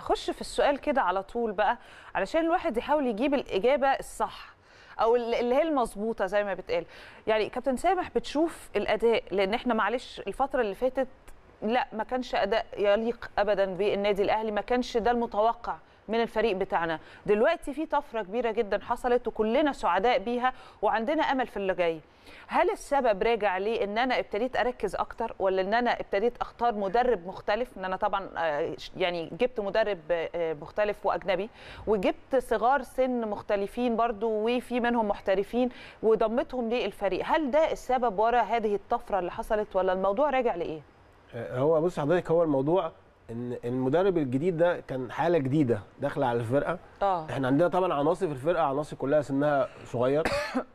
هخش في السؤال كده على طول بقى علشان الواحد يحاول يجيب الاجابه الصح او اللي هي المظبوطه زي ما بتقال يعني كابتن سامح بتشوف الاداء لان احنا معلش الفتره اللي فاتت لا ما كانش اداء يليق ابدا بالنادي الاهلي ما كانش ده المتوقع من الفريق بتاعنا دلوقتي في طفره كبيره جدا حصلت وكلنا سعداء بيها وعندنا امل في اللي جاي هل السبب راجع ليه ان انا ابتديت اركز اكتر ولا ان انا ابتديت اختار مدرب مختلف ان انا طبعا يعني جبت مدرب مختلف واجنبي وجبت صغار سن مختلفين برضو وفي منهم محترفين وضمتهم للفريق هل ده السبب ورا هذه الطفره اللي حصلت ولا الموضوع راجع لايه هو بص حضرتك هو الموضوع ان المدرب الجديد ده كان حاله جديده داخله على الفرقه اه احنا عندنا طبعا عناصر في الفرقه عناصر كلها سنها صغير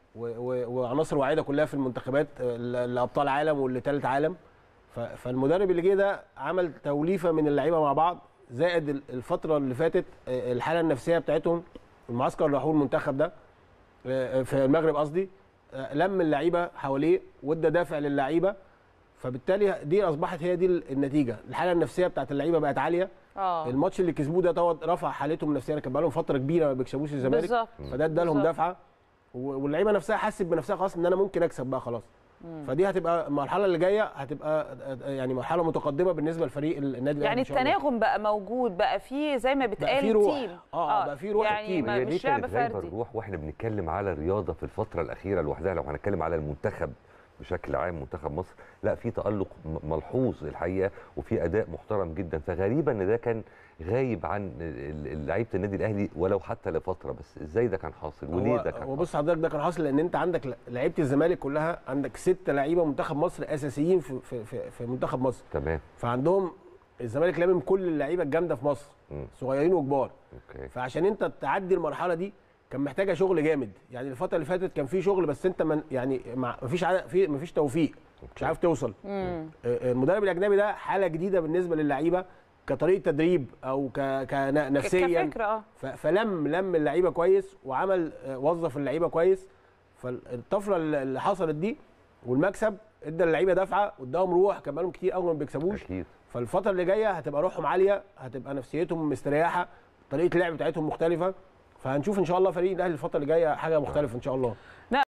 وعناصر وعيده كلها في المنتخبات اللي ابطال عالم واللي ثالث عالم فالمدرب اللي جه ده عمل توليفه من اللعيبه مع بعض زائد الفتره اللي فاتت الحاله النفسيه بتاعتهم المعسكر اللي راحوه المنتخب ده في المغرب قصدي لم اللعيبه حواليه وادى دافع للعيبه فبالتالي دي اصبحت هي دي النتيجه الحاله النفسيه بتاعت اللعيبه بقت عاليه اه الماتش اللي كسبوه ده دوت رفع حالتهم النفسيه كان بقى لهم فتره كبيره ما بيكسبوش الزمالك بالظبط فده ادالهم بالظبط. دفعه واللعيبه نفسها حست بنفسها خلاص ان انا ممكن اكسب بقى خلاص فدي هتبقى المرحله اللي جايه هتبقى يعني مرحله متقدمه بالنسبه لفريق النادي يعني إن شاء الله. التناغم بقى موجود بقى في زي ما بتقال في روح. تيم آه، بقى في روح يعني التيم. ما هي دي مش لعبه كانت غايبه فردي الروح واحنا بنتكلم على الرياضه في الفتره الاخيره لوحدها لو هنتكلم على المنتخب بشكل عام منتخب مصر لا في تالق م- ملحوظ الحقيقه وفي اداء محترم جدا فغريبه ان ده كان غايب عن ال- ال- لعيبه النادي الاهلي ولو حتى لفتره بس ازاي ده كان حاصل وليه هو- ده كان هو حاصل بص حضرتك ده كان حاصل لان انت عندك لعيبه الزمالك كلها عندك ست لعيبه منتخب مصر اساسيين في في في, في منتخب مصر تمام فعندهم الزمالك لامم كل اللعيبه الجامده في مصر مم. صغيرين وكبار اوكي فعشان انت تعدي المرحله دي كان محتاجه شغل جامد يعني الفتره اللي فاتت كان في شغل بس انت من يعني مع مفيش عدد في مفيش توفيق مش عارف توصل مم. آه، المدرب الاجنبي ده حاله جديده بالنسبه للعيبه كطريقه تدريب او ك كنفسيا كفكره اه ف- فلم لم اللعيبه كويس وعمل آه، وظف اللعيبه كويس فالطفره اللي اللي حصلت دي والمكسب ادى اللعيبه دفعه واداهم روح كان بقالهم كتير قوي ما بيكسبوش اكيد فالفتره اللي جايه هتبقى روحهم عاليه هتبقى نفسيتهم مستريحه طريقه اللعب بتاعتهم مختلفه فهنشوف ان شاء الله فريق الاهلي الفتره اللي جايه حاجه مختلفه ان شاء الله